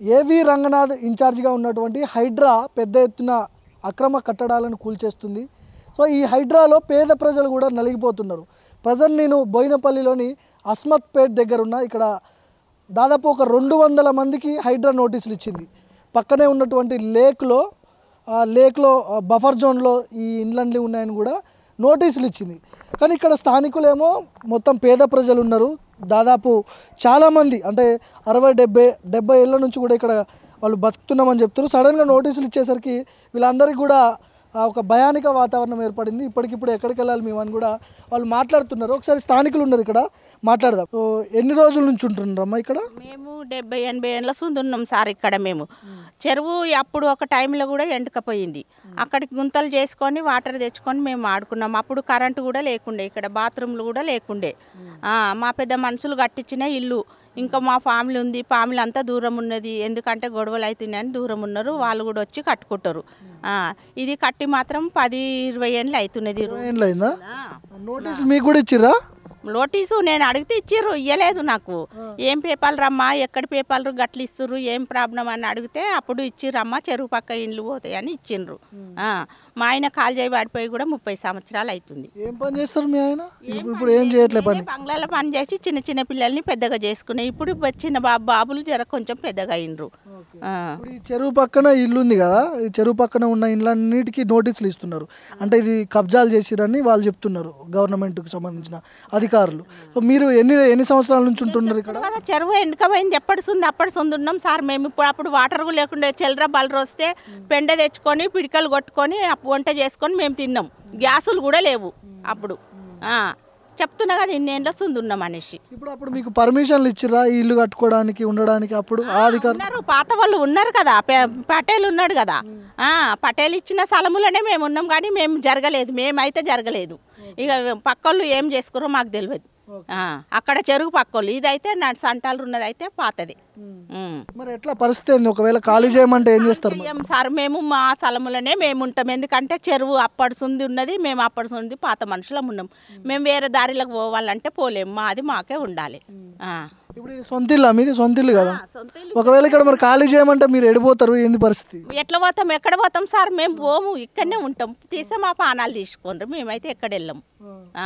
ఏవి రంగనాథ్ ఇన్ఛార్జిగా ఉన్నటువంటి హైడ్రా పెద్ద ఎత్తున అక్రమ కట్టడాలను కూల్చేస్తుంది సో ఈ హైడ్రాలో పేద ప్రజలు కూడా నలిగిపోతున్నారు ప్రజెంట్ నేను బోయినపల్లిలోని అస్మత్ పేట్ దగ్గర ఉన్న ఇక్కడ దాదాపు ఒక రెండు వందల మందికి హైడ్రా నోటీసులు ఇచ్చింది పక్కనే ఉన్నటువంటి లేక్లో ఆ లేక్లో ఆ బఫర్ జోన్లో ఈ ఇండ్లన్నీ ఉన్నాయని కూడా నోటీసులు ఇచ్చింది కానీ ఇక్కడ స్థానికులేమో మొత్తం పేద ప్రజలు ఉన్నారు దాదాపు చాలామంది అంటే అరవై డెబ్బై డెబ్బై ఏళ్ళ నుంచి కూడా ఇక్కడ వాళ్ళు బతుకుతున్నామని చెప్తారు సడన్గా నోటీసులు ఇచ్చేసరికి వీళ్ళందరికీ కూడా ఆ, ఒక భయానిక వాతావరణం ఏర్పడింది ఇప్పటికిప్పుడు ఎక్కడికి వెళ్ళాలి మేము అని కూడా వాళ్ళు మాట్లాడుతున్నారు ఒకసారి స్థానికులు ఉన్నారు ఇక్కడ మాట్లాడదాం సో ఎన్ని రోజుల నుంచి ఉంటున్నారమ్మా ఇక్కడ మేము డెబ్బై ఎనభై ఏళ్ళ సుంది ఉన్నాం సార్ ఇక్కడ మేము చెరువు అప్పుడు ఒక టైంలో కూడా ఎండకపోయింది అక్కడికి గుంతలు చేసుకొని వాటర్ తెచ్చుకొని మేము ఆడుకున్నాం అప్పుడు కరెంటు కూడా లేకుండే ఇక్కడ బాత్రూమ్లు కూడా లేకుండే ఆ, మా పెద్ద మనుషులు కట్టించిన ఇల్లు ఇంకా మా ఫ్యామిలీ ఉంది ఫ్యామిలీ అంతా దూరం ఉన్నది ఎందుకంటే గొడవలు అవుతున్నాయని దూరం ఉన్నారు వాళ్ళు కూడా వచ్చి కట్టుకుంటారు ఆ, ఇది కట్టి మాత్రం పది ఇరవై ఏళ్ళు అవుతున్నది ఏండ్లు అయిందా ఆ. నోటీసులు మీకు కూడా ఇచ్చిర్రా నోటీసు నేను అడిగితే ఇచ్చిర్రు ఇయ్యలేదు నాకు ఏం పేపాలు రమ్మా ఎక్కడ పేపాలు గట్లు ఇస్తుర్రు ఏం ప్రాబ్లం అని అడిగితే అప్పుడు ఇచ్చిర్రమ్మా చెరువు పక్క ఇండ్లు పోతాయని ఇచ్చిండ్రు ఆ, మా ఆయన కాల్ చేయి పడిపోయి కూడా ముప్పై సంవత్సరాలు అవుతుంది ఏం పని చేస్తారు మీ ఆయన ఇప్పుడు ఇప్పుడు ఏం చేయట్లే పని నేనే బంగ్లాలో పని చేసి చిన్న చిన్న పిల్లల్ని పెద్దగా చేసుకునే ఇప్పుడు చిన్న బాబు బాబులు జర కొంచెం పెద్దగా అయినరు ఆ. ఇప్పుడు ఈ చెరువు పక్కన ఇల్లు ఉంది కదా ఈ చెరువు పక్కన ఉన్న ఇళ్ళన్నిటికీ నోటీసులు ఇస్తున్నారు అంటే ఇది కబ్జాలు చేసిరని వాళ్ళు చెప్తున్నారు గవర్నమెంట్కి సంబంధించిన అధికారులు సో మీరు ఎన్ని ఎన్ని సంవత్సరాల నుంచి ఉంటున్నారు ఇక్కడ కదా చెరువు ఎండకపోయింది ఎప్పటి సుంది అప్పటి సుంది ఉన్నాం సార్ మేము ఇప్పుడు అప్పుడు వాటర్ కూడా లేకుండా చెల్లర బలరు వస్తే పెండ తెచ్చుకొని పిడికలు కొట్టుకొని అప్పు వంట చేసుకొని మేము తిన్నాం గ్యాసులు కూడా లేవు అప్పుడు ఆ, చెప్తున్నా కదా ఇన్నేళ్ళ సుంది ఉన్నాం అనేసి ఇప్పుడు అప్పుడు మీకు పర్మిషన్లు ఇచ్చిరా ఈ ఇల్లు కట్టుకోవడానికి ఉండడానికి అప్పుడు ఆ అధికారులు ఉన్నారు పాత వాళ్ళు ఉన్నారు కదా పే- పటేల్ ఉన్నాడు కదా ఆ, పటేల్ ఇచ్చిన స్థలములోనే మేము ఉన్నాం కానీ మేము జరగలేదు మేమైతే జరగలేదు ఇక పక్కోళ్ళు ఏం చేసుకురో మాకు తెలియదు ఆ, అక్కడ చెరువు పక్కోళ్ళు ఇదైతే నా సంటాలు ఉన్నదైతే పాతది ఉమ్. మరి ఎట్లా పరిస్థితి ఏంది ఒకవేళ ఖాళీ చేయమంటే ఏం చేస్తారు మరి? చెయ్యం సార్ మేము మా స్థలములనే మేము ఉంటాం ఎందుకంటే చెరువు అప్పటి సుంది ఉన్నది మేము అప్పటి సుంది పాత మనుషులం ఉన్నాం మేము వేరే దారిలోకి పోవాలంటే పోలేము మాది మాకే ఉండాలి ఆ. ఇప్పుడు ఇది సొంత ఇల్లు మీది సొంత ఇల్లు కదా సొంత ఇల్లు. ఒకవేళ ఇక్కడ మరి ఖాళీ చేయమంటే మీరు ఎడిపోతారు ఏంది పరిస్థితి ఎట్లా పోతాం ఎక్కడ పోతాం సార్ మేము పోము ఇక్కడనే ఉంటాం తీస్తే మా పానాలు తీసుకోండి మేమైతే ఎక్కడ వెళ్ళాము ఆ.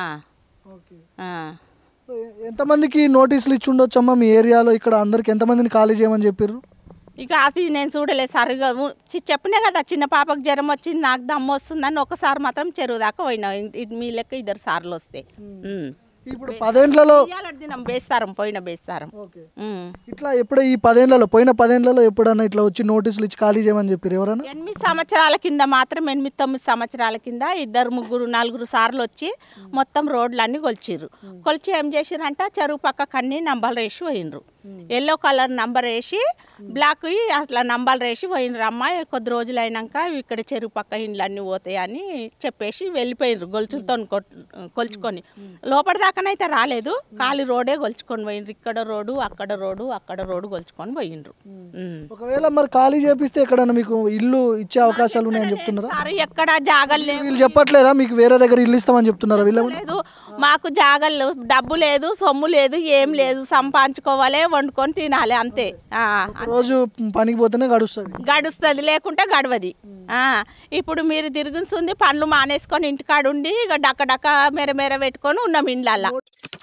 ఆ. ఎంతమందికి నోటీసులు ఇచ్చి ఉండొచ్చమ్మా మీ ఏరియాలో ఇక్కడ అందరికి ఎంతమందిని ఖాళీ చేయమని చెప్పారు ఇక అది నేను చూడలేదు సార్ ఇక ఉ- చి- చెప్పినా కదా చిన్న పాపకు జ్వరం వచ్చింది నాకు దమ్ము వస్తుందని ఒకసారి మాత్రం చెరువు దాకా పోయినా ఇ- మీ లెక్క ఇద్దరు సార్లు వస్తే ఉమ్. ఇప్పుడు పదేండ్లలో ఇయ్యాల దినం బేస్తారం పోయిన బేస్తారం ఓకే ఉమ్. ఇట్లా ఎప్పుడే ఈ పదేళ్లలో పోయిన పదేళ్లలో ఎప్పుడన్నా ఇట్లా వచ్చి నోటీసులు ఇచ్చి ఖాళీ చేయమని చెప్పారు ఎవరైనా ఎనిమిది సంవత్సరాల కింద మాత్రం ఎనిమిది తొమ్మిది సంవత్సరాల కింద ఇద్దరు ముగ్గురు నలుగురు సార్లు వచ్చి మొత్తం రోడ్లన్నీ కొలిచిర్రు కొలిచి ఏం చేసిరంట చెరువు పక్క కన్నీ నంబర్లు వేసి పోయినరు ఎల్లో కలర్ నంబర్ వేసి బ్లాక్ అట్లా నంబర్లు వేసి పోయినరు అమ్మాయి కొద్ది రోజులు అయినాక ఇక్కడ చెరువు పక్క ఇండ్లు అన్నీ పోతాయి అని చెప్పేసి వెళ్ళిపోయినరు గొలుసులతో కొలుచుకొని లోపల దాకానైతే రాలేదు ఖాళీ రోడే కొలుచుకొని పోయినరు ఇక్కడ రోడ్డు అక్కడ రోడ్డు అక్కడ రోడ్డు కొలుచుకొని పోయినరు ఉమ్. ఒకవేళ మరి ఖాళీ చేపిస్తే ఎక్కడన్నా మీకు ఇల్లు ఇచ్చే అవకాశాలు ఉన్నాయని చెప్తున్నారా సార్ ఎక్కడ జాగలు లేవు వీళ్ళు చెప్పట్లేదా మీకు వేరే దగ్గర ఇల్లు ఇస్తామని చెప్తున్నారా వీళ్ళు లేదు మాకు జాగలు డబ్బు లేదు సొమ్ము లేదు ఏం లేదు సంపాదించుకోవాలి వండుకొని తినాలి అంతే ఆ, రోజు పనికి పోతేనే గడుస్తుంది గడుస్తుంది లేకుంటే గడవది ఆ, ఇప్పుడు మీరు తిరుగుతుంది పనులు మానేసుకొని ఇంటికాడుండి ఇక డక్క డక్క మెర మెర పెట్టుకొని ఉన్నాం ఇండ్లల్లా